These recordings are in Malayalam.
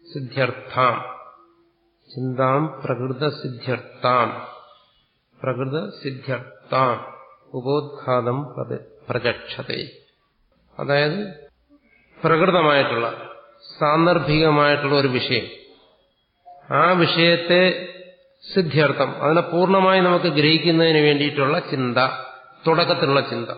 സിദ്ധ്യർത്ഥാം ചിന്താം പ്രകൃത സിദ്ധ്യർത്ഥാം പ്രകൃത സിദ്ധ്യർത്ഥാം ഉപോദ്ഘാതം പ്രചക്ഷതേ അതായത് പ്രകൃതമായിട്ടുള്ള സാന്ദർഭികമായിട്ടുള്ള ഒരു വിഷയം ആ വിഷയത്തെ സിദ്ധ്യർത്ഥം അതിനെ പൂർണ്ണമായി നമുക്ക് ഗ്രഹിക്കുന്നതിന് വേണ്ടിയിട്ടുള്ള ചിന്ത തുടക്കത്തിലുള്ള ചിന്ത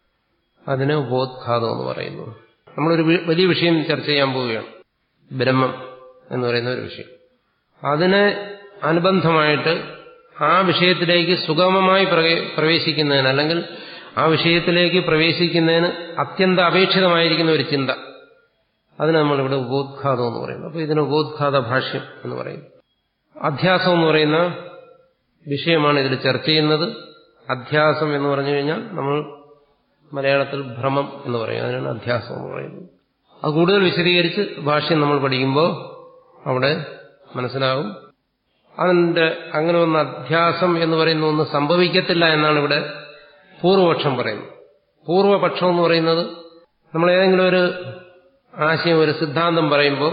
അതിന് ഉപോദ്ഘാതം എന്ന് പറയുന്നു നമ്മളൊരു വലിയ വിഷയം ചർച്ച ചെയ്യാൻ പോവുകയാണ് ബ്രഹ്മം എന്ന് പറയുന്ന ഒരു വിഷയം അതിനെ അനുബന്ധമായിട്ട് ആ വിഷയത്തിലേക്ക് സുഗമമായി പ്രവേശിക്കുന്നതിന് അല്ലെങ്കിൽ ആ വിഷയത്തിലേക്ക് പ്രവേശിക്കുന്നതിന് അത്യന്ത അപേക്ഷിതമായിരിക്കുന്ന ഒരു ചിന്ത അതിന് നമ്മളിവിടെ ഉപോദ്ഘാതം എന്ന് പറയുന്നു അപ്പോൾ ഇതിന് ഉപോദ്ഘാത ഭാഷ്യം എന്ന് പറയുന്നു അധ്യാസം എന്ന് പറയുന്ന വിഷയമാണ് ഇതിൽ ചർച്ച ചെയ്യുന്നത് അധ്യാസം എന്ന് പറഞ്ഞു കഴിഞ്ഞാൽ നമ്മൾ മലയാളത്തിൽ ഭ്രമം എന്ന് പറയും അതിനാണ് അധ്യാസം എന്ന് പറയുന്നത് അത് കൂടുതൽ വിശദീകരിച്ച് ഭാഷ്യം നമ്മൾ പഠിക്കുമ്പോൾ അവിടെ മനസ്സിലാകും അതിന്റെ അങ്ങനെ ഒന്ന് അധ്യാസം എന്ന് പറയുന്ന ഒന്ന് സംഭവിക്കത്തില്ല എന്നാണ് ഇവിടെ പൂർവപക്ഷം പറയുന്നത് പൂർവപക്ഷം എന്ന് പറയുന്നത് നമ്മൾ ഏതെങ്കിലും ഒരു ആശയം ഒരു സിദ്ധാന്തം പറയുമ്പോൾ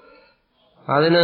അതിന്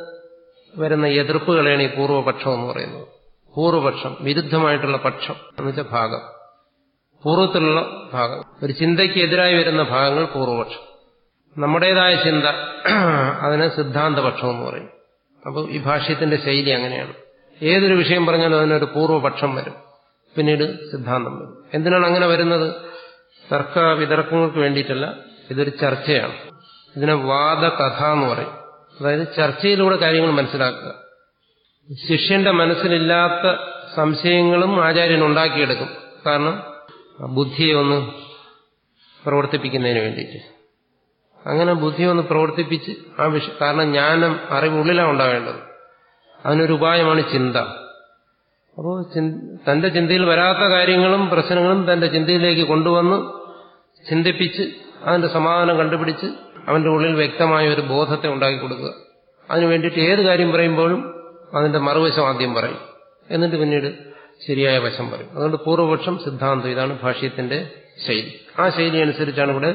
വരുന്ന എതിർപ്പുകളെയാണ് ഈ പൂർവപക്ഷം എന്ന് പറയുന്നത് പൂർവപക്ഷം വിരുദ്ധമായിട്ടുള്ള പക്ഷം എന്ന് വെച്ചാൽ ഭാഗം പൂർവ്വത്തിലുള്ള ഭാഗം ഒരു ചിന്തയ്ക്ക് എതിരായി വരുന്ന ഭാഗങ്ങൾ പൂർവപക്ഷം നമ്മുടേതായ ചിന്ത അതിന് സിദ്ധാന്തപക്ഷം എന്ന് പറയും അപ്പോൾ ഈ ഭാഷ്യത്തിന്റെ ശൈലി അങ്ങനെയാണ് ഏതൊരു വിഷയം പറഞ്ഞാലും അതിനൊരു പൂർവപക്ഷം വരും പിന്നീട് സിദ്ധാന്തം വരും എന്തിനാണ് അങ്ങനെ വരുന്നത് തർക്ക വിതർക്കങ്ങൾക്ക് വേണ്ടിയിട്ടല്ല ഇതൊരു ചർച്ചയാണ് ഇതിനെ വാദകഥ എന്ന് പറയും അതായത് ചർച്ചയിലൂടെ കാര്യങ്ങൾ മനസ്സിലാക്കുക ശിഷ്യന്റെ മനസ്സിലില്ലാത്ത സംശയങ്ങളും ആചാര്യൻ ഉണ്ടാക്കിയെടുക്കും കാരണം ബുദ്ധിയെ ഒന്ന് പ്രവർത്തിപ്പിക്കുന്നതിന് വേണ്ടിയിട്ട് അങ്ങനെ ബുദ്ധി ഒന്ന് പ്രവർത്തിപ്പിച്ച് ആ വിഷ കാരണം ജ്ഞാനം അറിവ് ഉള്ളിലാണ് ഉണ്ടാവേണ്ടത് അതിനൊരു ഉപായമാണ് ചിന്ത അപ്പോൾ തന്റെ ചിന്തയിൽ വരാത്ത കാര്യങ്ങളും പ്രശ്നങ്ങളും തന്റെ ചിന്തയിലേക്ക് കൊണ്ടുവന്ന് ചിന്തിപ്പിച്ച് അതിന്റെ സമാധാനം കണ്ടുപിടിച്ച് അവന്റെ ഉള്ളിൽ വ്യക്തമായ ഒരു ബോധത്തെ ഉണ്ടാക്കി കൊടുക്കുക അതിനു വേണ്ടിയിട്ട് ഏത് കാര്യം പറയുമ്പോഴും അതിന്റെ മറുവശം ആദ്യം പറയും എന്നിട്ട് പിന്നീട് ശരിയായ വശം പറയും അതുകൊണ്ട് പൂർവപക്ഷം സിദ്ധാന്തം ഇതാണ് ഭാഷ്യത്തിന്റെ ശൈലി ആ ശൈലി അനുസരിച്ചാണ് ഇവിടെ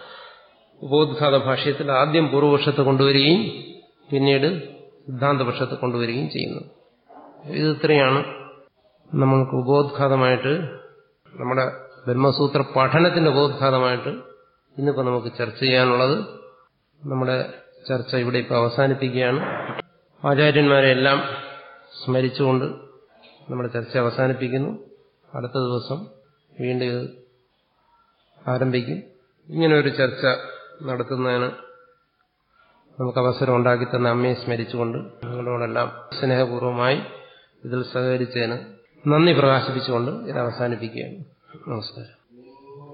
ഉപോദ്ഘാത ഭാഷ്യത്തിൽ ആദ്യം പൂർവപക്ഷത്തെ കൊണ്ടുവരികയും പിന്നീട് സിദ്ധാന്തപക്ഷത്തെ കൊണ്ടുവരികയും ചെയ്യുന്നത് ഇത് ഇത്രയാണ് നമ്മൾക്ക് ഉപോദ്ഘാതമായിട്ട് നമ്മുടെ ബ്രഹ്മസൂത്ര പഠനത്തിന്റെ ഉപോദ്ഘാതമായിട്ട് ഇന്നിപ്പോൾ നമുക്ക് ചർച്ച ചെയ്യാനുള്ളത് നമ്മുടെ ചർച്ച ഇവിടെ ഇപ്പോൾ അവസാനിപ്പിക്കുകയാണ് ആചാര്യന്മാരെല്ലാം സ്മരിച്ചുകൊണ്ട് നമ്മുടെ ചർച്ച അവസാനിപ്പിക്കുന്നു അടുത്ത ദിവസം വീണ്ടും ഇത് ആരംഭിക്കും ഇങ്ങനെ ഒരു ചർച്ച നടത്തുന്നതിന് നമുക്ക് അവസരം ഉണ്ടാക്കി തന്ന അമ്മയെ സ്മരിച്ചുകൊണ്ട് നിങ്ങളോടെല്ലാം സ്നേഹപൂർവ്വമായി ഇതിൽ സഹകരിച്ചതിന് നന്ദി പ്രകാശിപ്പിച്ചുകൊണ്ട് ഇത് അവസാനിപ്പിക്കുകയാണ് നമസ്കാരം